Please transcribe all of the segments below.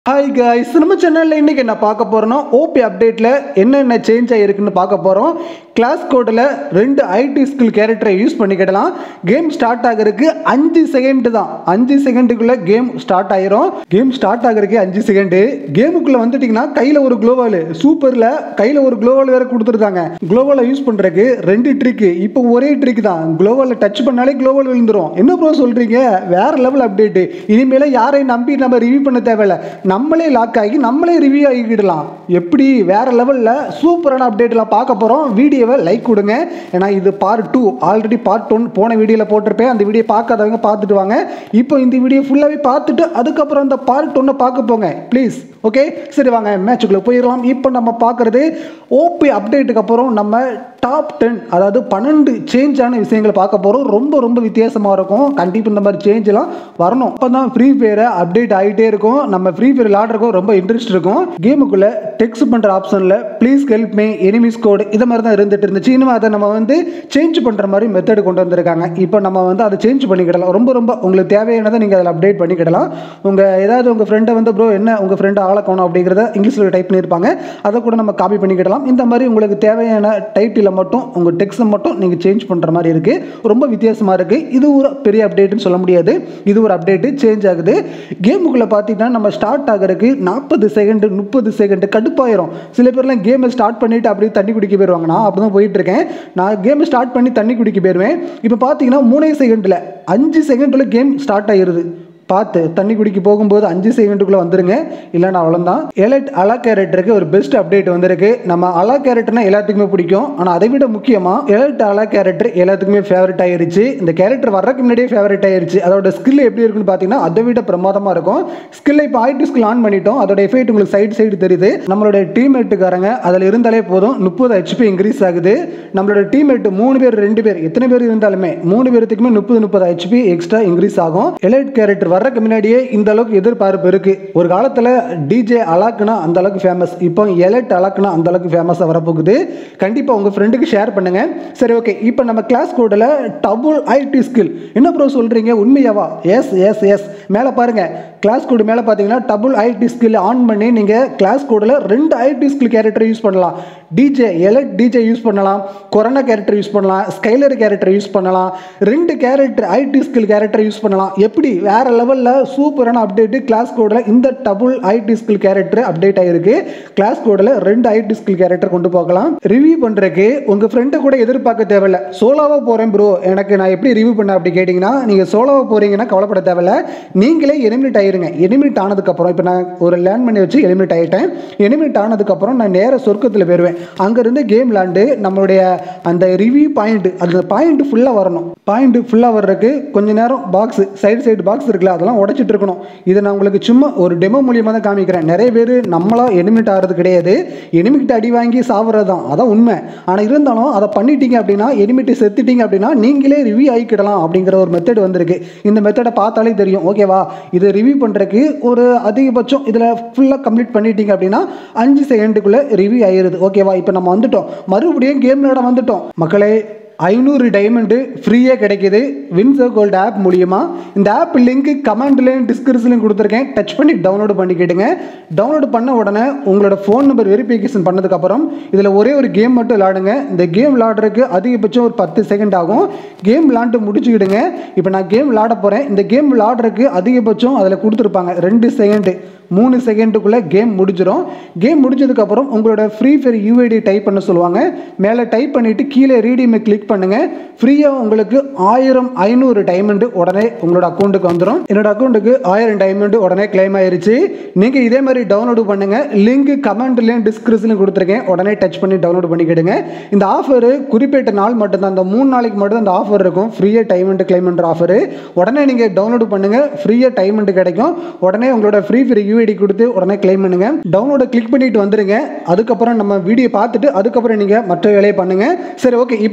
hi guys நம்ம சேனலில் இன்றைக்கி என்ன பார்க்க போகிறோன்னா ஓபி அப்டேட்டில் என்னென்ன சேஞ்ச் ஆகிருக்குன்னு பார்க்க போகிறோம் கிளாஸ் கோடில் ரெண்டு ஐடி ஸ்கில் கேரக்டரை யூஸ் பண்ணிக்கிடலாம் கேம் ஸ்டார்ட் ஆகிறதுக்கு அஞ்சு செகண்ட் தான் அஞ்சு செகண்டுக்குள்ளே கேம் ஸ்டார்ட் ஆயிரும் கேம் ஸ்டார்ட் ஆகிறதுக்கு அஞ்சு செகண்டு கேமுக்குள்ளே வந்துட்டிங்கன்னா கையில் ஒரு குளோவால் சூப்பரில் கையில் ஒரு குளோவால் வேறு கொடுத்துருக்காங்க குளோவாலை யூஸ் பண்ணுறதுக்கு ரெண்டு ட்ரிக்கு இப்போ ஒரே ட்ரிக் தான் குளோவாலில் டச் பண்ணாலே குளோவால் விழுந்துரும் என்ன ப்ரோ சொல்கிறீங்க வேற லெவல் அப்டேட்டு இனிமேல் யாரையும் நம்பி நம்ம ரிவ்யூ பண்ண தேவையில்ல நம்மளே லாக் ஆகி நம்மளே ரிவ்யூ ஆகிக்கிடலாம் எப்படி வேற லெவலில் சூப்பரான அப்டேட்லாம் பார்க்க போகிறோம் வீடியோவை லைக் கொடுங்க ஏன்னா இது part two already part one போன வீடியோவில் போட்டிருப்பேன் அந்த வீடியோ பார்க்காதவங்க பார்த்துட்டு வாங்க இப்போ இந்த வீடியோ ஃபுல்லாகவே பார்த்துட்டு அதுக்கப்புறம் அந்த பார்ட் ஒன்றை பார்க்க போங்க ப்ளீஸ் ஓகே சரி வாங்க மேட்சுக்குள்ளே போயிடலாம் இப்போ நம்ம பார்க்குறது ஓபி அப்டேட்டுக்கு அப்புறம் நம்ம டாப் டென் அதாவது பன்னெண்டு சேஞ்ச் ஆன விஷயங்களை பார்க்க போகிறோம் ரொம்ப ரொம்ப வித்தியாசமாக இருக்கும் கண்டிப்பாக இந்த மாதிரி சேஞ்செலாம் வரணும் அப்போ தான் ஃப்ரீ ஃபயரை அப்டேட் ஆகிட்டே இருக்கும் நம்ம ஃப்ரீ ஃபயர் விளாட்றக்கும் ரொம்ப இன்ட்ரெஸ்ட் இருக்கும் கேமுக்குள்ளே டெக்ஸ்ட் பண்ணுற ஆப்ஷனில் please help me enemies code இதை மாதிரி தான் இருந்துட்டு இருந்துச்சு இனிமேல் அதை நம்ம வந்து சேஞ்ச் பண்ணுற மாதிரி மெத்தட் கொண்டு வந்திருக்காங்க இப்போ நம்ம வந்து அதை சேஞ்ச் பண்ணிக்கிடலாம் ரொம்ப ரொம்ப உங்களுக்கு தேவையானதை நீங்கள் அதில் அப்டேட் பண்ணிக்கிடலாம் உங்கள் ஏதாவது உங்கள் ஃப்ரெண்டை வந்து ப்ரோ என்ன உங்கள் ஃப்ரெண்டை ஆளக்கணும் அப்படிங்கிறத இங்கிலீஷில் டைப் பண்ணியிருப்பாங்க அதை கூட நம்ம காப்பி பண்ணிக்கிடலாம் இந்த மாதிரி உங்களுக்கு தேவையான டைட்டிலை மட்டும் உங்கள் டெக்ஸ்ட்டை மட்டும் நீங்கள் சேஞ்ச் பண்ணுற மாதிரி இருக்குது ரொம்ப வித்தியாசமாக இருக்குது இது ஒரு பெரிய அப்டேட்னு சொல்ல முடியாது இது ஒரு அப்டேட்டு சேஞ்ச் ஆகுது கேமுக்குள்ளே பார்த்தீங்கன்னா நம்ம ஸ்டார்ட் ஆகிறதுக்கு நாற்பது செகண்டு முப்பது செகண்டு கடுப்பாயிரும் சில பேர்லாம் கேமை ஸ்டார்ட் பண்ணிவிட்டு அப்படியே தண்ணி குடிக்க போயிடுவாங்க நான் அப்படி தான் போயிட்டுருக்கேன் நான் கேமை ஸ்டார்ட் பண்ணி தண்ணி குடிக்க போயிடுவேன் இப்போ பார்த்தீங்கன்னா மூணே செகண்டில் அஞ்சு செகண்டில் கேம் ஸ்டார்ட் ஆகிருது பார்த்து தண்ணி குடிக்க போகும்போது அஞ்சு செகண்டுக்குள்ளே வந்துருங்க இல்லைன்னா அவ்வளோதான் எலைட் அலா கேரக்டருக்கு ஒரு பெஸ்ட் அப்டேட் வந்திருக்கு நம்ம அலா கேரக்டர்னா எல்லாத்துக்குமே பிடிக்கும் ஆனால் அதை விட முக்கியமாக எலைட் அலா கேரக்டர் எல்லாத்துக்குமே ஃபேவரட் ஆயிருச்சு இந்த கேரக்டர் வர்றதுக்கு முன்னாடியே ஃபேவரட் ஆயிருச்சு அதோட ஸ்கில் எப்படி இருக்குன்னு பார்த்தீங்கன்னா அதை விட பிரமாதமாக இருக்கும் ஸ்கில்லை இப்போ ஆயிட்டு ஸ்கில் ஆன் பண்ணிட்டோம் அதோட எஃபெக்ட் உங்களுக்கு சைடு சைடு தெரியுது நம்மளோட டீம்மேட்டுக்காரங்க அதில் இருந்தாலே போதும் முப்பது ஹெச்பி இன்க்ரீஸ் ஆகுது நம்மளோட டீம்மேட் மூணு பேர் ரெண்டு பேர் எத்தனை பேர் இருந்தாலுமே மூணு பேர்த்துக்குமே முப்பது முப்பது ஹெச்பி எக்ஸ்ட்ரா இன்க்ரீஸ் ஆகும் எலைட் கேரக்டர் வர்றதுக்கு முன்னாடியே இந்த அளவுக்கு எதிர்பார்ப்பு இருக்கு ஒரு காலத்தில் டிஜே அலாக்குனா அந்த அளவுக்கு ஃபேமஸ் இப்போ எலைட் அலாக்குனா அந்த அளவுக்கு ஃபேமஸாக வரப்போகுது கண்டிப்பாக உங்கள் ஃப்ரெண்டுக்கு ஷேர் பண்ணுங்க சரி ஓகே இப்போ நம்ம கிளாஸ் கோடில் டபுள் ஐடி ஸ்கில் என்ன ப்ரோ சொல்கிறீங்க உண்மையாவா எஸ் எஸ் எஸ் மேலே பாருங்க கிளாஸ் கோடு மேலே பார்த்தீங்கன்னா டபுள் ஐடி ஸ்கில் ஆன் பண்ணி நீங்கள் கிளாஸ் கோடில் ரெண்டு ஐடி ஸ்கில் கேரக்டர் யூஸ் பண்ணலாம் டிஜே எலக்ட் டிஜே யூஸ் பண்ணலாம் கொரோனா கேரக்டர் யூஸ் பண்ணலாம் ஸ்கைலர் கேரக்டர் யூஸ் பண்ணலாம் ரெண்டு character ID skill character use பண்ணலாம் எப்படி வேற லெவலில் சூப்பரான அப்டேட்டு கிளாஸ் கோடில் இந்த double ID skill character update ஆகிருக்கு கிளாஸ் கோடில் ரெண்டு ஐடி ஸ்கில் கேரக்டர் கொண்டு போகலாம் ரிவ்யூ பண்ணுறதுக்கு உங்கள் ஃப்ரெண்டை கூட எதிர்பார்க்க தேவையில்ல சோலோவாக போகிறேன் ப்ரோ எனக்கு நான் எப்படி ரிவ்யூ பண்ண அப்படி கேட்டிங்கன்னா நீங்கள் சோலோவாக போகிறீங்கன்னா கவலைப்பட தேவையில்ல நீங்களே எலிமினேட் ஆயிருங்க எலிமினேட் ஆனதுக்கப்புறம் இப்போ நான் ஒரு லேண்ட் பண்ணி வச்சு எலிமினேட் ஆகிட்டேன் எலிமினேட் ஆனதுக்கப்புறம் நான் நேர சொர்க்கத்தில் போயிடுவேன் அங்கேருந்து கேம் விளாண்டு நம்மளுடைய அந்த ரிவ்யூ பாயிண்ட் அந்த பாயிண்ட் ஃபுல்லாக வரணும் பாயிண்ட் ஃபுல்லாக வர்றதுக்கு கொஞ்ச நேரம் பாக்ஸ் சைடு சைடு பாக்ஸ் இருக்குல்ல அதெல்லாம் உடச்சிட்டு இருக்கணும் இதை நான் உங்களுக்கு சும்மா ஒரு டெமோ மூலியமாக தான் காமிக்கிறேன் நிறைய பேர் நம்மளா எனிமிட் ஆகிறது கிடையாது எனிமிட் அடி வாங்கி சாப்பிட்றது தான் அதான் உண்மை ஆனால் இருந்தாலும் அதை பண்ணிட்டீங்க அப்படின்னா எனிமிட்டு செத்துட்டீங்க அப்படின்னா நீங்களே ரிவ்யூ ஆகிக்கிடலாம் அப்படிங்கிற ஒரு மெத்தட் வந்திருக்கு இந்த மெத்தடை பார்த்தாலே தெரியும் ஓகேவா இதை ரிவ்யூ பண்ணுறதுக்கு ஒரு அதிகபட்சம் இதில் ஃபுல்லாக கம்ப்ளீட் பண்ணிட்டீங்க அப்படின்னா அஞ்சு செகண்டுக்குள்ளே ரிவ்யூ ஆயிருது ஓகேவா இப்போ நம்ம வந்துட்டோம் மறுபடியும் கேம் விளையாட வந்துட்டோம் மக்களே ஐநூறு டைமண்டு ஃப்ரீயாக கிடைக்கிது வின்சோ கோல்டு ஆப் மூலியமா இந்த ஆப் லிங்க் கமெண்ட்லேயும் டிஸ்கிரிப்ஷன்லையும் கொடுத்துருக்கேன் டச் பண்ணி டவுன்லோட் பண்ணிக்கிடுங்க டவுன்லோட் பண்ண உடனே உங்களோட ஃபோன் நம்பர் வெரிஃபிகேஷன் பண்ணதுக்கப்புறம் இதில் ஒரே ஒரு கேம் மட்டும் விளாடுங்க இந்த கேம் விளாடுறதுக்கு அதிகபட்சம் ஒரு பத்து செகண்ட் ஆகும் கேம் விளாண்டு முடிச்சுக்கிடுங்க இப்போ நான் கேம் விளாட போகிறேன் இந்த கேம் விளாடுறதுக்கு அதிகபட்சம் அதில் கொடுத்துருப்பாங்க ரெண்டு செகண்டு மூணு செகண்டுக்குள்ளே கேம் முடிஞ்சிடும் கேம் முடிஞ்சதுக்கப்புறம் உங்களோட ஃப்ரீ ஃபயர் யூஐடி டைப் பண்ண சொல்லுவாங்க மேலே டைப் பண்ணிவிட்டு கீழே ரீடிமை கிளிக் பண்ணுங்கள் ஃப்ரீயாக உங்களுக்கு ஆயிரம் ஐநூறு டைமண்டு உடனே உங்களோட அக்கௌண்ட்டுக்கு வந்துடும் என்னோட அக்கௌண்ட்டுக்கு ஆயிரம் டைமண்டு உடனே கிளைம் ஆயிருச்சு நீங்கள் இதே மாதிரி டவுன்லோடு பண்ணுங்கள் லிங்க் கமெண்ட்லேயும் டிஸ்கிரிப்ஷன்லையும் கொடுத்துருக்கேன் உடனே டச் பண்ணி டவுன்லோட் பண்ணிக்கிடுங்க இந்த ஆஃபர் குறிப்பிட்ட நாள் மட்டும்தான் அந்த மூணு நாளைக்கு மட்டும் அந்த ஆஃபர் இருக்கும் ஃப்ரீயாக டைமண்ட் கிளைம் பண்ணுற ஆஃபர் உடனே நீங்கள் டவுன்லோடு பண்ணுங்கள் ஃப்ரீயாக டைமண்ட் கிடைக்கும் உடனே உங்களோட ஃப்ரீ ஃபயர் யூஐடி கொடுத்து உடனே கிளைம் பண்ணுங்க டவுன்லோட கிளிக் பண்ணிட்டு வந்துருங்க அதுக்கப்புறம் நம்ம வீடியோ பார்த்துட்டு அதுக்கப்புறம் நீங்கள் மற்ற வேலையை பண்ணுங்க சரி ஓகே இப்போ நம்ம டவுன்லோட்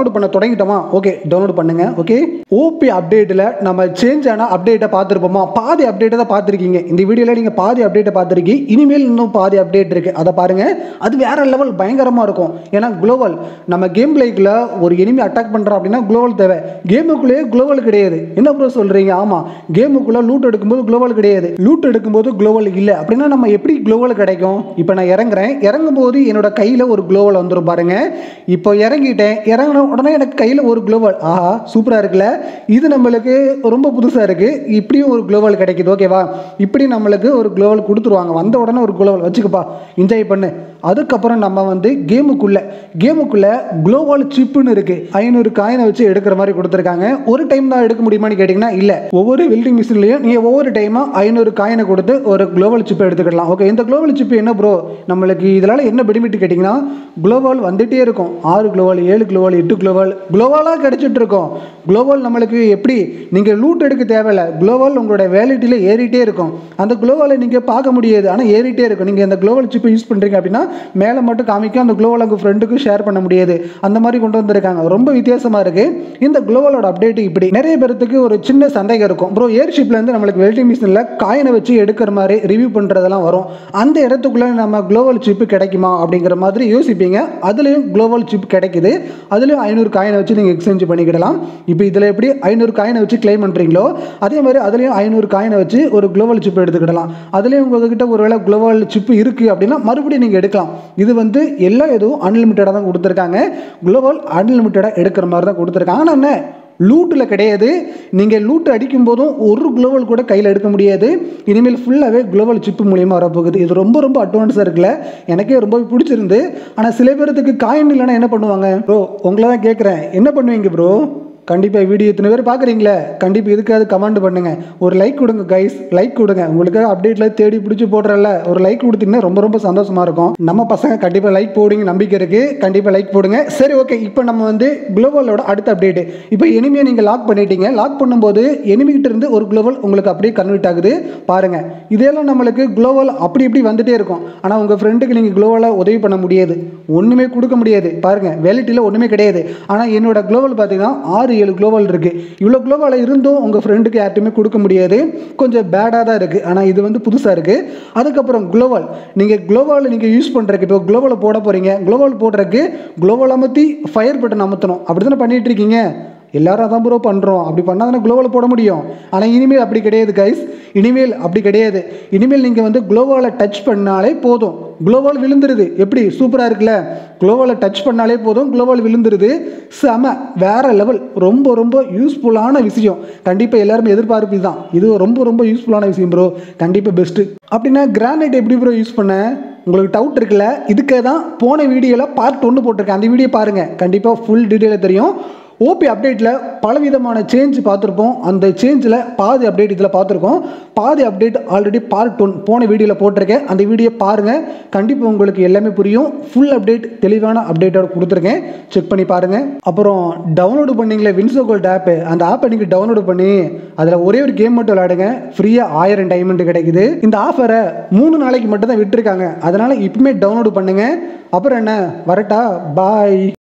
டவுன்லோட் பண்ண தொடங்கிட்டோமா ஓகே டவுன்லோட் பண்ணுங்க ஓகே ஓபி அப்டேட்டில் நம்ம சேஞ்ச் ஆன அப்டேட்டை பார்த்துருப்போமா பாதி அப்டேட்டை தான் பார்த்துருக்கீங்க இந்த வீடியோவில் நீங்கள் பாதி அப்டேட்டை பார்த்துருக்கீங்க இனிமேல் இன்னும் பாதி அப்டேட் இருக்குது அதை பாருங்க அது வேற லெவல் பயங்கரமாக இருக்கும் ஏன்னா குளோவல் நம்ம கேம் பிளேக்கில் ஒரு எனிமி அட்டாக் பண்ணுறோம் அப்படின்னா குளோவல் தேவை கேமுக்குள்ளேயே குளோவல் கிடையாது என்ன ப்ரோ சொல்கிறீங்க ஆமாம் கேமுக்குள்ளே லூட் எடுக்கும்போது குளோவல் கிடையாது லூட் எடுக்கும்போது குளோவல் இல்லை அப்படின்னா நம்ம எப்படி குளோவல் கிடைக்கும் இப்போ நான் இறங்குறேன் இறங்கும் போது என்னோட கையில் ஒரு குளோவல் வந்துடும் பாருங்க இப்போ இறங்கிட்டேன் இறங்கின உடனே எனக்கு கையில் ஒரு குளோவல் ஆஹா சூப்பராக இருக்குல்ல இது நம்மளுக்கு ரொம்ப புதுசாக இருக்குது இப்படியும் ஒரு குளோவல் கிடைக்குது ஓகேவா இப்படி நம்மளுக்கு ஒரு குளோவல் கொடுத்துருவாங்க வந்த உடனே ஒரு குளோவல் வச்சுக்கப்பா என்ஜாய் பண்ணு அதுக்கப்புறம் நம்ம வந்து கேமுக்குள்ளே கேமுக்குள்ளே குளோவல் சிப்புன்னு இருக்குது ஐநூறு காயினை வச்சு எடுக்கிற மாதிரி கொடுத்துருக்காங்க ஒரு டைம் தான் எடுக்க முடியுமான்னு கேட்டிங்கன்னா இல்லை ஒவ்வொரு வெல்டிங் மிஷின்லையும் நீங்கள் ஒவ்வொரு டைமாக ஐநூறு காயினை கொடுத்து ஒரு குளோவல் சிப்பை எடுத்துக்கலாம் ஓகே இந்த குளோவல் சிப்பு என்ன ப்ரோ நம்மளுக்கு இதனால் என்ன பெனிஃபிட் கேட்டிங்கன்னா குளோவல் வந்துகிட்டே இருக்கும் ஆறு குளோவல் ஏழு குளோவல் எட்டு குளோவல் குளோவலாக கிடைச்சிட்டு இருக்கும் குளோவல் நம்மளுக்கு எப்படி நீங்கள் லூட் எடுக்க தேவையில்ல குளோவல் உங்களோட வேலிட்டியில் ஏறிட்டே இருக்கும் அந்த குளோவலை நீங்கள் பார்க்க முடியாது ஆனால் ஏறிட்டே இருக்கும் நீங்கள் அந்த குளோவல் சிப்பை யூஸ் பண்ணுறீங்க அப்படின்னா மேலே மட்டும் காமிக்கும் அந்த குளோவல் உங்கள் ஃப்ரெண்டுக்கும் ஷேர் பண்ண முடியாது அந்த மாதிரி கொண்டு வந்திருக்காங்க ரொம்ப வித்தியாசமாக இருக்குது இந்த குளோவலோட அப்டேட் இப்படி நிறைய பேர்த்துக்கு ஒரு சின்ன சந்தேகம் இருக்கும் ப்ரோ ஏர்ஷிப்லேருந்து நம்மளுக்கு வெல்டிங் மிஷினில் காயினை வச்சு எடுக்கிற மாதிரி ரிவ்யூ பண்ணுறதெல்லாம் வரும் அந்த இடத்துக்குள்ளே நம்ம குளோவல் சிப்பு கிடைக்குமா அப்படிங்கிற மாதிரி யோசிப்பீங்க அதுலேயும் குளோவல் சிப் கிடைக்குது அதுலேயும் ஐநூறு காயினை வச்சு நீங்கள் எக்ஸ்சேஞ்ச் பண்ணிக்கிடலாம் இப்போ இதில் எப்படி ஐநூறு காயினை வச்சு கிளைம் பண்ணுறீங்களோ அதே மாதிரி அதுலேயும் ஐநூறு காயினை வச்சு ஒரு குளோவல் சிப் எடுத்துக்கிடலாம் அதுலேயும் உங்ககிட்ட ஒருவேளை குளோவல் சிப் இருக்குது அப்படின்னா மறுபடியும் நீங்கள் எடுக்கலாம் இது வந்து எல்லா எதுவும் அன்லிமிட்டடாக தான் கொடுத்துருக்காங்க குளோவல் அன்லிமிட்டடாக எடுக்கிற மாதிரி தான் கொடுத்துருக்காங்க ஆனால் என்ன லூட்டில் கிடையாது நீங்கள் லூட் அடிக்கும் போதும் ஒரு குளோவல் கூட கையில் எடுக்க முடியாது இனிமேல் ஃபுல்லாகவே குளோவல் சிப்பு மூலியமாக வரப்போகுது இது ரொம்ப ரொம்ப அட்வான்ஸாக இருக்குல்ல எனக்கே ரொம்ப பிடிச்சிருந்து ஆனால் சில பேர்த்துக்கு காயின் இல்லைன்னா என்ன பண்ணுவாங்க ப்ரோ உங்களை தான் கேட்குறேன் என்ன பண்ணுவீங்க ப்ரோ கண்டிப்பாக வீடியோ இத்தனை பேர் பார்க்குறீங்களே கண்டிப்பாக இதுக்காவது கமெண்ட் பண்ணுங்க ஒரு லைக் கொடுங்க கைஸ் லைக் கொடுங்க உங்களுக்கு அப்டேட்ல தேடி பிடிச்சி போடுறல ஒரு லைக் கொடுத்தீங்கன்னா ரொம்ப ரொம்ப சந்தோஷமா இருக்கும் நம்ம பசங்க கண்டிப்பாக லைக் போடுங்க நம்பிக்கை இருக்கு கண்டிப்பாக லைக் போடுங்க சரி ஓகே இப்போ நம்ம வந்து குளோபலோட அடுத்த அப்டேட் இப்போ எனிமையை நீங்கள் லாக் பண்ணிட்டீங்க லாக் பண்ணும்போது எனிமிகிட்ட இருந்து ஒரு குளோபல் உங்களுக்கு அப்படியே கன்வெர்ட் ஆகுது பாருங்க இதெல்லாம் நம்மளுக்கு குளோபல் அப்படி இப்படி வந்துட்டே இருக்கும் ஆனால் உங்கள் ஃப்ரெண்டுக்கு நீங்கள் குளோபலை உதவி பண்ண முடியாது ஒன்றுமே கொடுக்க முடியாது பாருங்க வேலிட்டியில் ஒன்றுமே கிடையாது ஆனால் என்னோட குளோபல் பார்த்தீங்கன்னா ஆறு ஏழு குளோபல் இருக்குது இவ்வளோ குளோபல் இருந்தும் உங்கள் ஃப்ரெண்டுக்கு யார்ட்டுமே கொடுக்க முடியாது கொஞ்சம் பேடாக தான் இருக்குது ஆனால் இது வந்து புதுசாக இருக்குது அதுக்கப்புறம் குளோபல் நீங்கள் குளோபல் நீங்கள் யூஸ் பண்ணுறதுக்கு இப்போ குளோபலை போட போகிறீங்க குளோபல் போடுறதுக்கு குளோபல் அமர்த்தி ஃபயர் பட்டன் அமர்த்தணும் அப்படி தானே பண்ணிட்டு இருக்கீங்க எல்லாரும் அதான் ப்ரோ பண்ணுறோம் அப்படி பண்ணால் தானே குளோவில் போட முடியும் ஆனால் இனிமேல் அப்படி கிடையாது கைஸ் இனிமேல் அப்படி கிடையாது இனிமேல் நீங்கள் வந்து குளோவாலை டச் பண்ணாலே போதும் குளோவால் விழுந்துருது எப்படி சூப்பராக இருக்குல்ல குளோவாலை டச் பண்ணாலே போதும் குளோவால் விழுந்துருது செம வேற லெவல் ரொம்ப ரொம்ப யூஸ்ஃபுல்லான விஷயம் கண்டிப்பாக எல்லாருமே எதிர்பார்ப்பு தான் இது ரொம்ப ரொம்ப யூஸ்ஃபுல்லான விஷயம் ப்ரோ கண்டிப்பாக பெஸ்ட்டு அப்படின்னா கிரானைட் எப்படி ப்ரோ யூஸ் பண்ண உங்களுக்கு டவுட் இருக்குல்ல இதுக்கு தான் போன வீடியோவில் பார்ட் ஒன்று போட்டிருக்கேன் அந்த வீடியோ பாருங்கள் கண்டிப்பாக ஃபுல் டீட்டெயிலாக தெரியும் ஓபி அப்டேட்டில் பலவிதமான சேஞ்ச் பார்த்துருப்போம் அந்த சேஞ்சில் பாதி அப்டேட் இதில் பார்த்துருக்கோம் பாதி அப்டேட் ஆல்ரெடி பார்ட் ஒன் போன வீடியோவில் போட்டிருக்கேன் அந்த வீடியோ பாருங்கள் கண்டிப்பாக உங்களுக்கு எல்லாமே புரியும் ஃபுல் அப்டேட் தெளிவான அப்டேட்டோட கொடுத்துருக்கேன் செக் பண்ணி பாருங்கள் அப்புறம் டவுன்லோடு பண்ணீங்களே வின்சோ கோல்ட் ஆப்பு அந்த ஆப்பை நீங்கள் டவுன்லோடு பண்ணி அதில் ஒரே ஒரு கேம் மட்டும் விளையாடுங்க ஃப்ரீயாக ஆயிரம் டைமண்ட் கிடைக்குது இந்த ஆஃபரை மூணு நாளைக்கு மட்டும் தான் விட்டுருக்காங்க அதனால் இப்பவுமே டவுன்லோடு பண்ணுங்கள் அப்புறம் என்ன வரட்டா பாய்